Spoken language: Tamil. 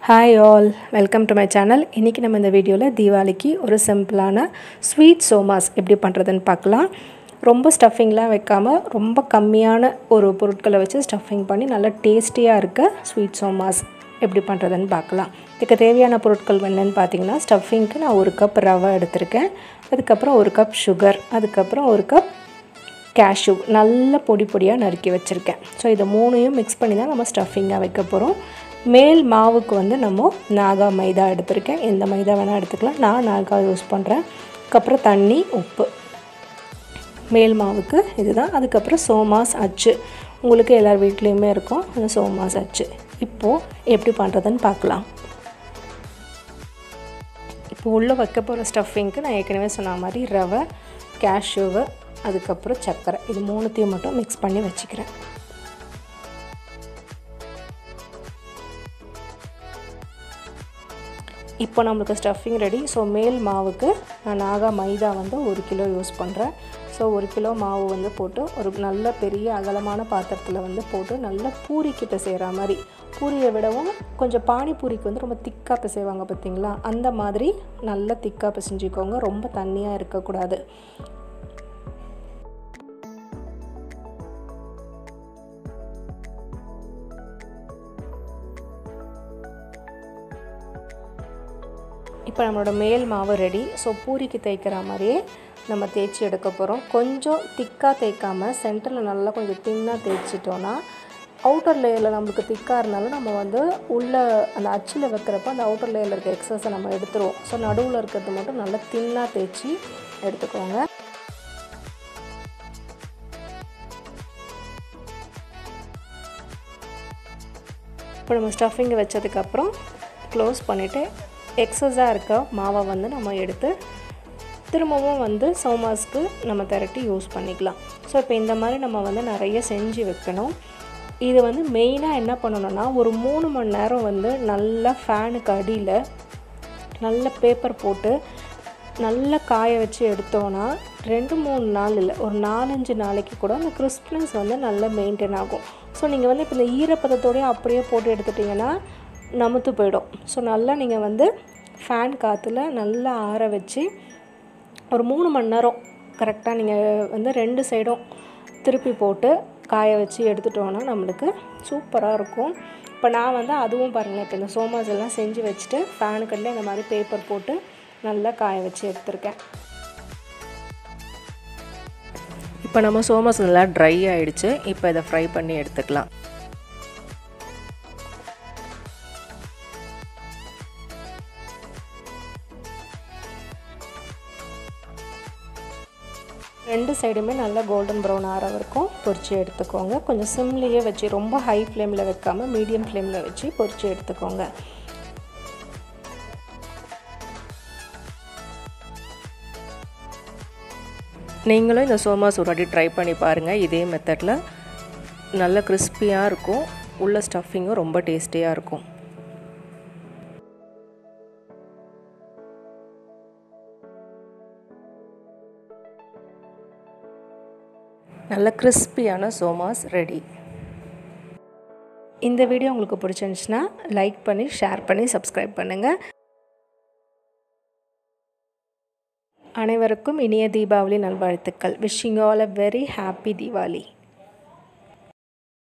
hi all welcome to my channel இன்றைக்கி நம்ம இந்த வீடியோவில் தீபாவளிக்கு ஒரு சிம்பிளான ஸ்வீட் சோமாஸ் எப்படி பண்ணுறதுன்னு பார்க்கலாம் ரொம்ப ஸ்டஃபிங்லாம் வைக்காமல் ரொம்ப கம்மியான ஒரு பொருட்களை வச்சு ஸ்டஃபிங் பண்ணி நல்லா டேஸ்டியாக இருக்க ஸ்வீட் சோமாஸ் எப்படி பண்ணுறதுன்னு பார்க்கலாம் இதுக்கு தேவையான பொருட்கள் என்னென்னு பார்த்தீங்கன்னா ஸ்டஃபிங்க்கு நான் ஒரு கப் ரவை எடுத்திருக்கேன் அதுக்கப்புறம் ஒரு கப் சுகர் அதுக்கப்புறம் ஒரு கப் கேஷ்யூ நல்ல பொடி பொடியாக நறுக்கி வச்சுருக்கேன் ஸோ இதை மூணையும் மிக்ஸ் பண்ணி தான் நம்ம ஸ்டஃபிங்காக வைக்க போகிறோம் மேல் மாவுக்கு வந்து நம்ம நாகா மைதா எடுத்திருக்கேன் எந்த மைதா வேணால் எடுத்துக்கலாம் நான் நாகா யூஸ் பண்ணுறேன் அதுக்கப்புறம் தண்ணி உப்பு மேல் மாவுக்கு இதுதான் அதுக்கப்புறம் சோமாஸ் அச்சு உங்களுக்கு எல்லார் வீட்லேயுமே இருக்கும் அந்த சோமாஸ் அச்சு இப்போது எப்படி பண்ணுறதுன்னு பார்க்கலாம் இப்போ உள்ளே வைக்க போகிற ஸ்டஃபிங்க்கு நான் ஏற்கனவே சொன்ன மாதிரி ரவை கேஷ்யூவு அதுக்கப்புறம் சர்க்கரை இது மூணுத்தையும் மட்டும் மிக்ஸ் பண்ணி வச்சுக்கிறேன் இப்போ நம்மளுக்கு ஸ்டஃபிங் ரெடி ஸோ மேல் மாவுக்கு நான் நாகா மைதா வந்து ஒரு கிலோ யூஸ் பண்ணுறேன் ஸோ ஒரு கிலோ மாவு வந்து போட்டு ஒரு நல்ல பெரிய அகலமான பாத்திரத்தில் வந்து போட்டு நல்லா பூரிக்கு பிசைகிற மாதிரி பூரியை விடவும் கொஞ்சம் பானிபூரிக்கு வந்து ரொம்ப திக்காக பிசைவாங்க பார்த்தீங்களா அந்த மாதிரி நல்லா திக்காக பிசைஞ்சிக்கோங்க ரொம்ப தண்ணியாக இருக்கக்கூடாது இப்போ நம்மளோட மேல் மாவு ரெடி ஸோ பூரிக்கு தேய்க்கிற மாதிரியே நம்ம தேய்ச்சி எடுக்க போகிறோம் கொஞ்சம் திக்காக தேய்க்காமல் சென்டரில் நல்லா கொஞ்சம் தின்னாக தேய்ச்சிட்டோன்னா அவுட்டர் லேயரில் நம்மளுக்கு திக்காக இருந்தாலும் நம்ம வந்து உள்ளே அந்த அச்சில் வைக்கிறப்ப அந்த அவுட்டர் லேயரில் இருக்க எக்ஸஸை நம்ம எடுத்துருவோம் ஸோ நடுவில் இருக்கிறது மட்டும் நல்லா தின்னாக தேய்ச்சி எடுத்துக்கோங்க இப்போ நம்ம ஸ்டஃபிங் வச்சதுக்கப்புறம் க்ளோஸ் பண்ணிவிட்டு எக்ஸஸாக இருக்க மாவை வந்து நம்ம எடுத்து திரும்பவும் வந்து சோமாஸ்க்கு நம்ம திரட்டி யூஸ் பண்ணிக்கலாம் ஸோ இப்போ இந்த மாதிரி நம்ம வந்து நிறைய செஞ்சு வைக்கணும் இது வந்து மெயினாக என்ன பண்ணணும்னா ஒரு மூணு மணி நேரம் வந்து நல்லா ஃபேனுக்கு அடியில் நல்ல பேப்பர் போட்டு நல்லா காய வச்சு எடுத்தோன்னா ரெண்டு மூணு நாள் இல்லை ஒரு நாலஞ்சு நாளைக்கு கூட அந்த கிறிஸ்ப்னஸ் வந்து நல்லா மெயின்டைன் ஆகும் ஸோ நீங்கள் வந்து இப்போ இந்த ஈரப்பதத்தோடய அப்படியே போட்டு எடுத்துட்டிங்கன்னா நமுத்து போயிடும் ஸோ நல்லா நீங்கள் வந்து ஃபேன் காற்றுல நல்லா ஆற வச்சு ஒரு மூணு மணி நேரம் கரெக்டாக நீங்கள் வந்து ரெண்டு சைடும் திருப்பி போட்டு காய வச்சு எடுத்துட்டோன்னா நம்மளுக்கு சூப்பராக இருக்கும் இப்போ நான் வந்து அதுவும் பாருங்களேன் இப்போ இந்த சோமாஸ் எல்லாம் செஞ்சு வச்சுட்டு ஃபேனுக்கடியில் இந்த மாதிரி பேப்பர் போட்டு நல்லா காய வச்சு எடுத்திருக்கேன் இப்போ நம்ம சோமாஸ் நல்லா ட்ரை ஆகிடுச்சு இப்போ இதை ஃப்ரை பண்ணி எடுத்துக்கலாம் ரெண்டு சைடுமே நல்லா கோல்டன் ப்ரௌன் ஆற வரைக்கும் பொரித்து எடுத்துக்கோங்க கொஞ்சம் சிம்லேயே வச்சு ரொம்ப ஹை ஃப்ளேமில் வைக்காமல் மீடியம் ஃப்ளேமில் வச்சு பொரித்து எடுத்துக்கோங்க நீங்களும் இந்த சோமாஸ் ஒரு வாட்டி ட்ரை பண்ணி பாருங்கள் இதே மெத்தடில் நல்ல கிறிஸ்பியாக இருக்கும் உள்ள ஸ்டஃபிங்கும் ரொம்ப டேஸ்டியாக இருக்கும் நல்ல கிறிஸ்பியான சோமாஸ் ரெடி இந்த வீடியோ உங்களுக்கு பிடிச்சிருந்துச்சுன்னா லைக் பண்ணி ஷேர் பண்ணி சப்ஸ்கிரைப் பண்ணுங்கள் அனைவருக்கும் இனிய தீபாவளி நல்வாழ்த்துக்கள் wishing all a very happy Deepavali